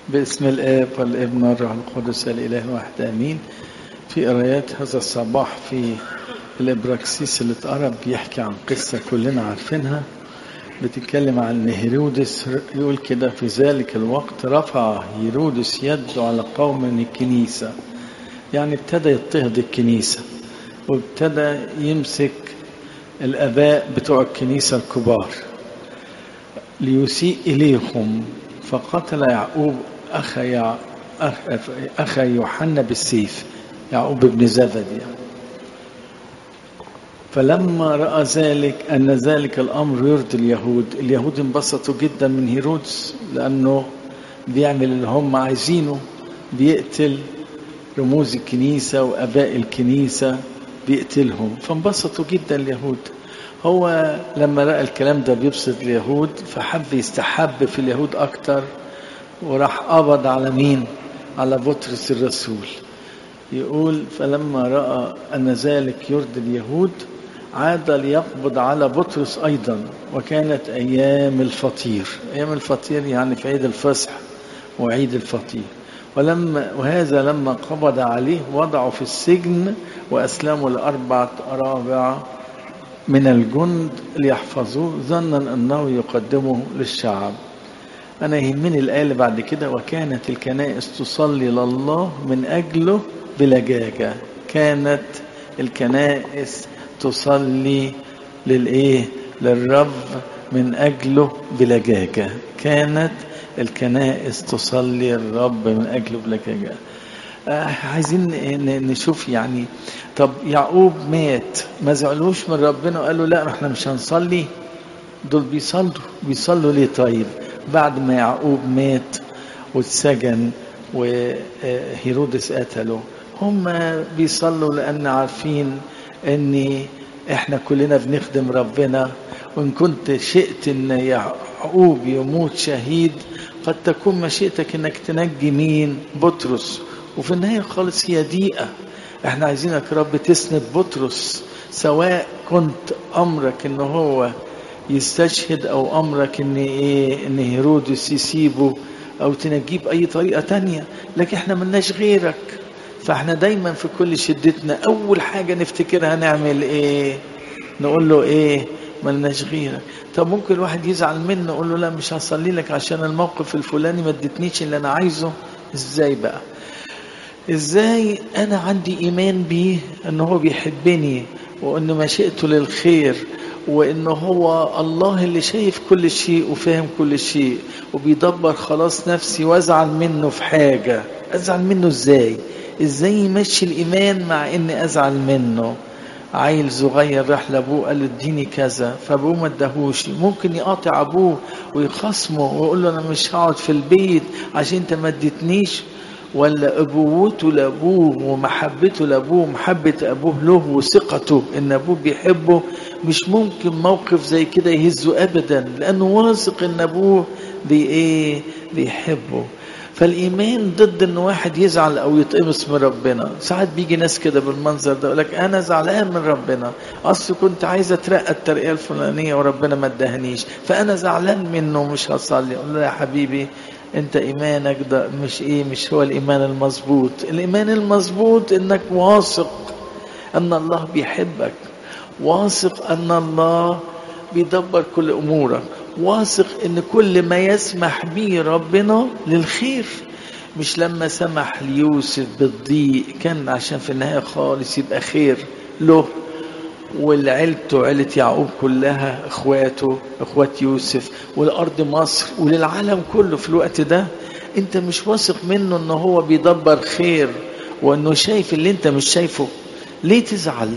باسم الآب والابن والروح القدس الإله الواحد آمين في قرايات هذا الصباح في الإبراكسيس اللي اتقرب بيحكي عن قصة كلنا عارفينها بتتكلم عن هيرودس يقول كده في ذلك الوقت رفع هيرودس يده على قوم من الكنيسة يعني ابتدى يضطهد الكنيسة وابتدى يمسك الآباء بتوع الكنيسة الكبار ليسيء إليهم فقتل يعقوب أخا يع... أخا يوحنا بالسيف يعقوب بن زبد يعني. فلما رأى ذلك أن ذلك الأمر يرضي اليهود اليهود انبسطوا جدا من هيرودس لأنه بيعمل اللي هم عايزينه بيقتل رموز الكنيسة وأباء الكنيسة بيقتلهم فانبسطوا جدا اليهود هو لما رأى الكلام ده بيبسط اليهود فحب يستحب في اليهود أكتر وراح قبض على مين على بطرس الرسول يقول فلما رأى أن ذلك يرضي اليهود عاد ليقبض على بطرس أيضا وكانت أيام الفطير أيام الفطير يعني في عيد الفصح وعيد الفطير ولما وهذا لما قبض عليه وضعه في السجن وأسلموا لأربعة أرابع من الجند ليحفظوه ظنا أنه يقدمه للشعب أنا يهمني الآية اللي بعد كده وكانت الكنائس تصلي لله من أجله بلجاجة كانت الكنائس تصلي للإيه للرب من أجله بلجاجة كانت الكنائس تصلي الرب من أجله بلجاجة آه عايزين نشوف يعني طب يعقوب مات ما زعلوش من ربنا وقالوا لا احنا مش هنصلي دول بيصلوا بيصلوا ليه طيب بعد ما يعقوب مات واتسجن وهيرودس قتله هم بيصلوا لأن عارفين ان احنا كلنا بنخدم ربنا وان كنت شئت ان يعقوب يموت شهيد قد تكون مشيئتك انك تنجي مين بطرس وفي النهاية خالص هي دقيقة احنا عايزينك يا رب تسند بطرس سواء كنت امرك ان هو يستشهد او امرك ان ايه ان هيرودس يسيبه او تنجيه باي طريقة تانية لكن احنا ملناش غيرك فاحنا دايما في كل شدتنا اول حاجة نفتكرها نعمل ايه نقول له ايه ملناش غيرك طب ممكن الواحد يزعل منه نقول له لا مش هصلي لك عشان الموقف الفلاني ما ادتنيش اللي انا عايزه ازاي بقى ازاي انا عندي ايمان بيه ان هو بيحبني وان مشيئته للخير وان هو الله اللي شايف كل شيء وفاهم كل شيء وبيدبر خلاص نفسي وازعل منه في حاجة ازعل منه ازاي ازاي يمشي الايمان مع اني ازعل منه عيل صغير راح لابوه قال له اديني كذا فابوه ما اداهوش ممكن يقاطع ابوه ويخصمه ويقول له انا مش هقعد في البيت عشان انت ما اديتنيش ولا ابوته لابوه ومحبته لابوه محبه ابوه له وثقته ان ابوه بيحبه مش ممكن موقف زي كده يهزه ابدا لانه واثق ان ابوه بي ايه بيحبه فالايمان ضد ان واحد يزعل او يتقمص من ربنا ساعات بيجي ناس كده بالمنظر ده يقول لك انا زعلان من ربنا اصل كنت عايز اترقى الترقيه الفلانيه وربنا ما ادهنيش فانا زعلان منه مش هصلي اقول له يا حبيبي انت ايمانك ده مش ايه مش هو الايمان المظبوط الايمان المظبوط انك واثق ان الله بيحبك واثق ان الله بيدبر كل امورك واثق ان كل ما يسمح به ربنا للخير مش لما سمح ليوسف بالضيق كان عشان في النهايه خالص يبقى خير له ولعيلته عيلة يعقوب كلها اخواته اخوات يوسف ولارض مصر وللعالم كله في الوقت ده انت مش واثق منه ان هو بيدبر خير وانه شايف اللي انت مش شايفه ليه تزعل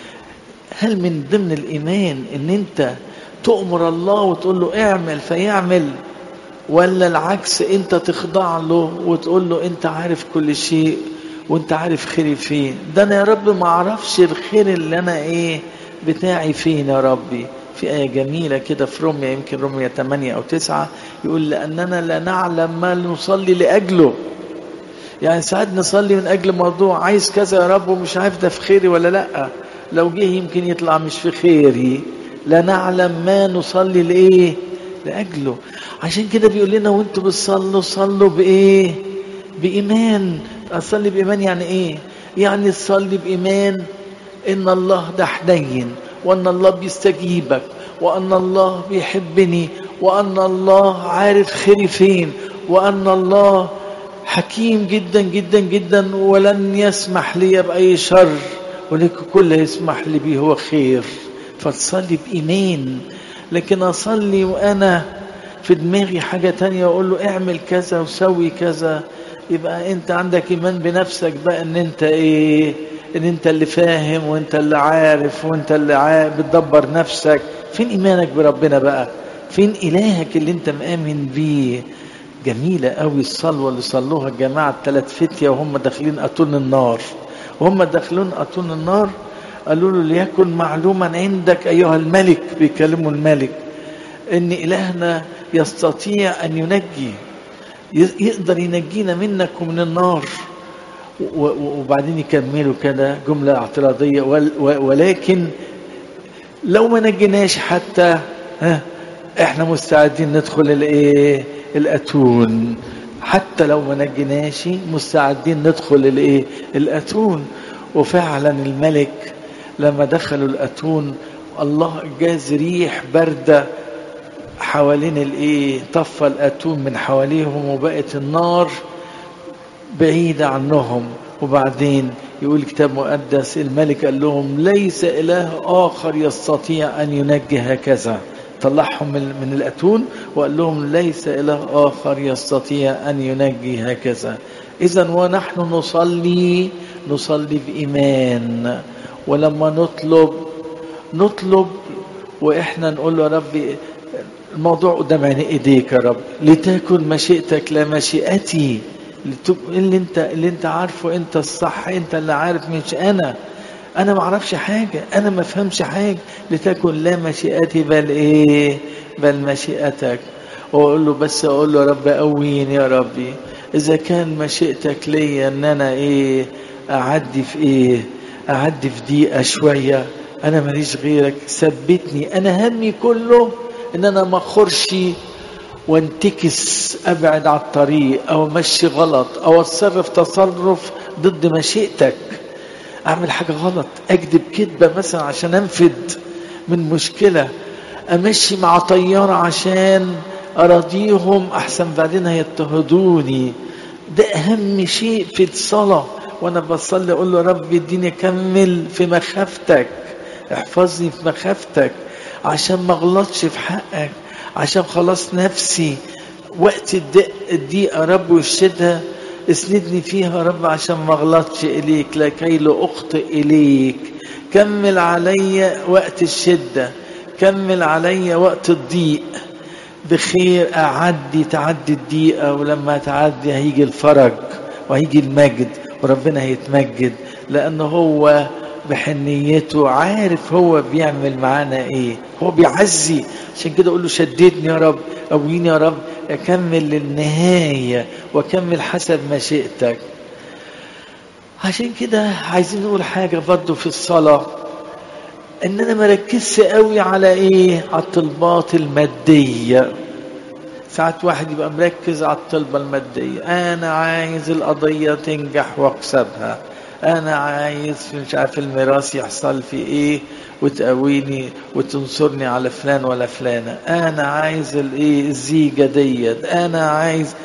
هل من ضمن الايمان ان انت تؤمر الله وتقول له اعمل فيعمل ولا العكس انت تخضع له وتقول له انت عارف كل شيء وانت عارف خيري فين ده انا يا رب ما اعرفش الخير اللي انا ايه بتاعي فين يا ربي في آية جميلة كده في روميا يمكن روميا 8 أو 9 يقول لأننا لا نعلم ما نصلي لأجله يعني ساعات نصلي من أجل موضوع عايز كذا يا رب ومش عارف ده في خيري ولا لأ لو جه يمكن يطلع مش في خيري لا نعلم ما نصلي لإيه لأجله عشان كده بيقول لنا وانتوا بتصلوا صلوا بايه بايمان اصلي بايمان يعني ايه يعني تصلي بايمان ان الله ده حنين وان الله بيستجيبك وان الله بيحبني وان الله عارف خيري فين وان الله حكيم جدا جدا جدا ولن يسمح لي باي شر ولكن كل يسمح لي به هو خير فتصلي بايمان لكن اصلي وانا في دماغي حاجه تانية واقول له اعمل كذا وسوي كذا يبقى انت عندك ايمان بنفسك بقى ان انت ايه ان انت اللي فاهم وانت اللي عارف وانت اللي عارف بتدبر نفسك فين ايمانك بربنا بقى فين الهك اللي انت مآمن بيه جميلة قوي الصلوة اللي صلوها الجماعة الثلاث فتية وهم داخلين أتون النار وهم داخلين أتون النار قالوا له ليكن معلوما عندك أيها الملك بيكلموا الملك إن إلهنا يستطيع أن ينجي يقدر ينجينا منك ومن النار وبعدين يكملوا كده جملة اعتراضية ولكن لو ما نجيناش حتى ها احنا مستعدين ندخل الايه الاتون حتى لو ما نجيناش مستعدين ندخل الايه الاتون وفعلا الملك لما دخلوا الاتون الله جاز ريح بارده حوالين الايه طفى الاتون من حواليهم وبقت النار بعيدة عنهم وبعدين يقول الكتاب مقدس الملك قال لهم ليس إله آخر يستطيع أن ينجي هكذا طلعهم من الأتون وقال لهم ليس إله آخر يستطيع أن ينجي هكذا إذا ونحن نصلي نصلي بإيمان ولما نطلب نطلب وإحنا نقول له يا ربي الموضوع قدام عيني ايديك يا رب لتكن مشيئتك لا مشيئتي اللي انت اللي انت عارفه انت الصح انت اللي عارف مش انا انا ما اعرفش حاجه انا ما افهمش حاجه لتكن لا مشيئتي بل ايه بل مشيئتك واقول له بس اقول له يا رب قويني يا ربي اذا كان مشيئتك ليا ان انا ايه اعدي في ايه اعدي في دقيقه شويه انا ماليش غيرك ثبتني انا همي كله ان انا ما اخرش وانتكس ابعد على الطريق او امشي غلط او اتصرف تصرف ضد مشيئتك اعمل حاجه غلط اكذب كذبه مثلا عشان انفد من مشكله امشي مع طياره عشان اراضيهم احسن بعدين هيضطهدوني ده اهم شيء في الصلاه وانا بصلي اقول له رب اديني اكمل في مخافتك احفظني في مخافتك عشان ما اغلطش في حقك عشان خلاص نفسي وقت الدق الضيقه يا رب والشده اسندني فيها يا رب عشان ما اغلطش اليك لكي لا اخطئ اليك كمل عليا وقت الشده كمل عليا وقت الضيق بخير اعدي تعدي الضيقه ولما تعدي هيجي الفرج وهيجي المجد وربنا هيتمجد لانه هو بحنيته عارف هو بيعمل معانا ايه هو بيعزي عشان كده اقول له شددني يا رب قويني يا رب اكمل للنهايه واكمل حسب مشيئتك عشان كده عايزين نقول حاجه برضه في الصلاه ان انا مركزش قوي على ايه على الطلبات الماديه ساعات واحد يبقى مركز على الطلبه الماديه انا عايز القضيه تنجح واكسبها انا عايز في مش عارف الميراث يحصل في ايه وتقويني وتنصرني على فلان ولا فلانه انا عايز الايه الزيجه ديت انا عايز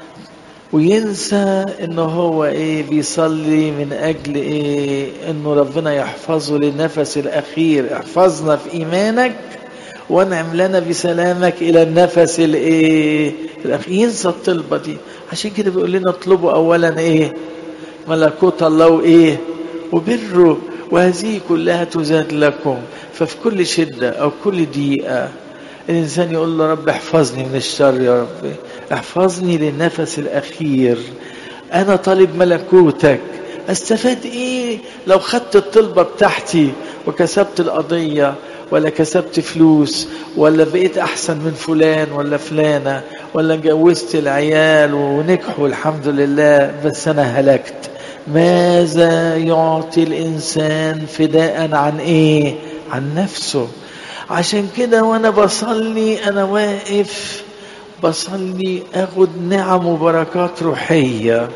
وينسى انه هو ايه بيصلي من اجل ايه انه ربنا يحفظه للنفس الاخير احفظنا في ايمانك وانعم لنا بسلامك الى النفس الايه الاخير ينسى الطلبه دي عشان كده بيقول لنا اطلبوا اولا ايه ملكوت الله وايه وبره وهذه كلها تزاد لكم ففي كل شدة أو كل دقيقة الإنسان يقول له رب احفظني من الشر يا رب احفظني للنفس الأخير أنا طالب ملكوتك استفاد إيه لو خدت الطلبة بتاعتي وكسبت القضية ولا كسبت فلوس ولا بقيت أحسن من فلان ولا فلانة ولا جوزت العيال ونجحوا الحمد لله بس أنا هلكت ماذا يعطي الإنسان فداء عن إيه عن نفسه عشان كده وأنا بصلي أنا واقف بصلي اخد نعم وبركات روحيه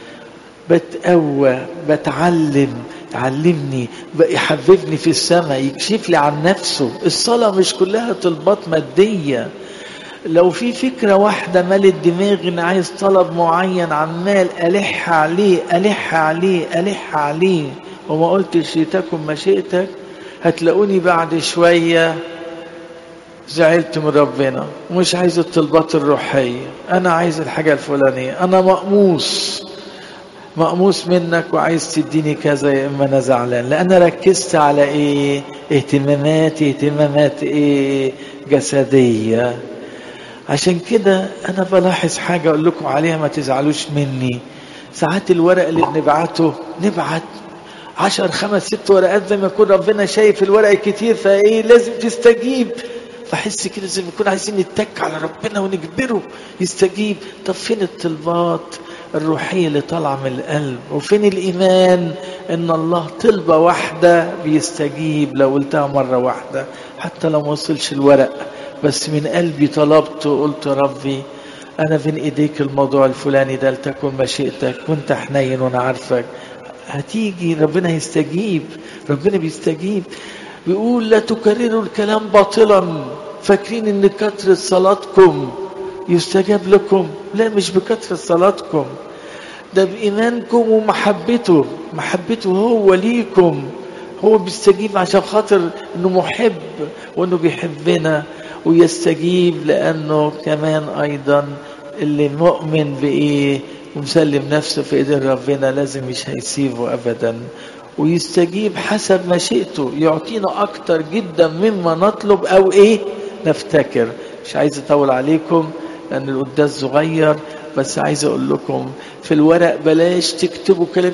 بتقوى بتعلم علمني يحببني في السماء يكشف لي عن نفسه الصلاة مش كلها طلبات مادية لو في فكرة واحدة مالت دماغي ان عايز طلب معين عمال ألح عليه ألح عليه ألح عليه وما قلتش تكن مشيئتك هتلاقوني بعد شوية زعلت من ربنا ومش عايز الطلبات الروحية أنا عايز الحاجة الفلانية أنا مقموس مقموس منك وعايز تديني كذا يا اما انا زعلان لان ركزت على ايه اهتماماتي اهتمامات ايه جسديه عشان كده انا بلاحظ حاجه اقول لكم عليها ما تزعلوش مني ساعات الورق اللي بنبعته نبعت عشر خمس ست ورقات زي ما يكون ربنا شايف الورق كتير فايه لازم تستجيب بحس كده زي ما يكون عايزين نتك على ربنا ونجبره يستجيب طب فين الطلبات الروحية اللي طالعة من القلب وفين الإيمان إن الله طلبة واحدة بيستجيب لو قلتها مرة واحدة حتى لو ما وصلش الورق بس من قلبي طلبت وقلت ربي أنا بين إيديك الموضوع الفلاني ده لتكن مشيئتك وأنت حنين وأنا عارفك هتيجي ربنا يستجيب ربنا بيستجيب بيقول لا تكرروا الكلام باطلا فاكرين ان كثرة صلاتكم يستجاب لكم لا مش بكثرة صلاتكم ده بإيمانكم ومحبته محبته هو ليكم هو بيستجيب عشان خاطر انه محب وانه بيحبنا ويستجيب لانه كمان ايضا اللي مؤمن بايه ومسلم نفسه في ايدين ربنا لازم مش هيسيبه ابدا ويستجيب حسب مشيئته يعطينا اكتر جدا مما نطلب او ايه نفتكر مش عايز اطول عليكم لان القداس صغير بس عايز اقول لكم في الورق بلاش تكتبوا كلام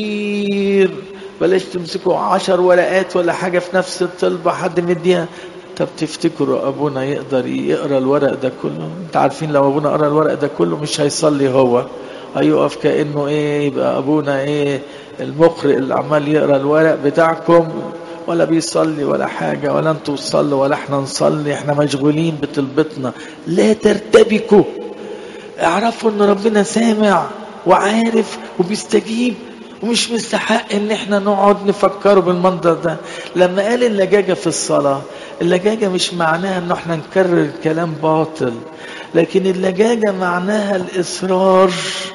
كتير بلاش تمسكوا عشر ورقات ولا حاجة في نفس الطلبة حد مديها طب تفتكروا ابونا يقدر يقرا الورق ده كله انت عارفين لو ابونا قرا الورق ده كله مش هيصلي هو هيقف كانه ايه يبقى ابونا ايه المقرئ اللي عمال يقرا الورق بتاعكم ولا بيصلي ولا حاجة ولا انتوا تصلوا ولا احنا نصلي احنا مشغولين بطلبتنا لا ترتبكوا اعرفوا ان ربنا سامع وعارف وبيستجيب ومش مستحق ان احنا نقعد نفكره بالمنظر ده لما قال اللجاجة في الصلاة اللجاجة مش معناها ان احنا نكرر كلام باطل لكن اللجاجة معناها الاصرار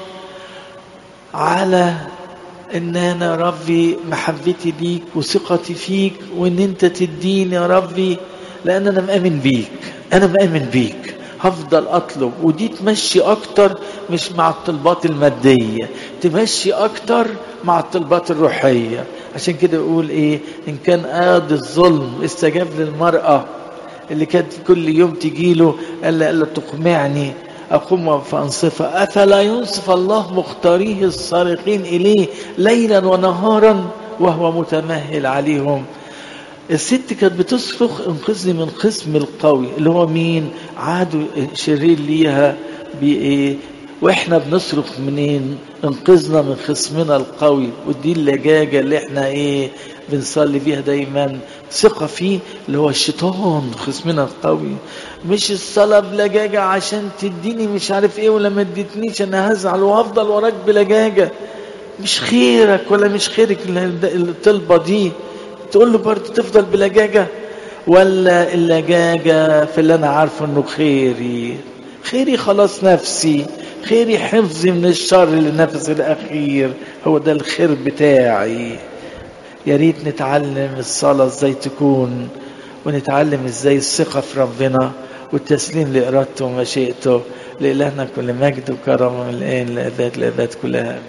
على ان انا ربي محبتي ليك وثقتي فيك وان انت تديني يا ربي لان انا مآمن بيك انا مآمن بيك هفضل اطلب ودي تمشي اكتر مش مع الطلبات المادية تمشي اكتر مع الطلبات الروحية عشان كده يقول ايه ان كان قاضي الظلم استجاب للمرأة اللي كانت كل يوم تجيله قال قال تقمعني أقوم فأنصفها أفلا ينصف الله مختاريه الصارخين إليه ليلا ونهارا وهو متمهل عليهم الست كانت بتصرخ انقذني من خصم القوي اللي هو مين عادوا شرير ليها بإيه واحنا بنصرخ منين انقذنا من خصمنا القوي ودي اللجاجة اللي احنا ايه بنصلي بيها دايما ثقة فيه اللي هو الشيطان خصمنا القوي مش الصلاة بلجاجة عشان تديني مش عارف ايه ولا ما اديتنيش انا هزعل وهفضل وراك بلجاجة مش خيرك ولا مش خيرك الطلبة دي تقول له برضه تفضل بلجاجة ولا اللجاجة في اللي انا عارفه انه خيري خيري خلاص نفسي خيري حفظي من الشر لنفسي الاخير هو ده الخير بتاعي يا ريت نتعلم الصلاة ازاي تكون ونتعلم ازاي الثقة في ربنا والتسليم لإرادته ومشيئته لإلهنا كل مجد وكرم من الآن لأباد لأباد كلها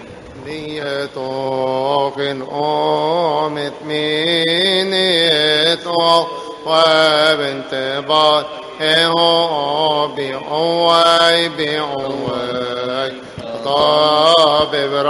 Dietogen omet minet o وابنت بار هو بي اوي بي اوي طاب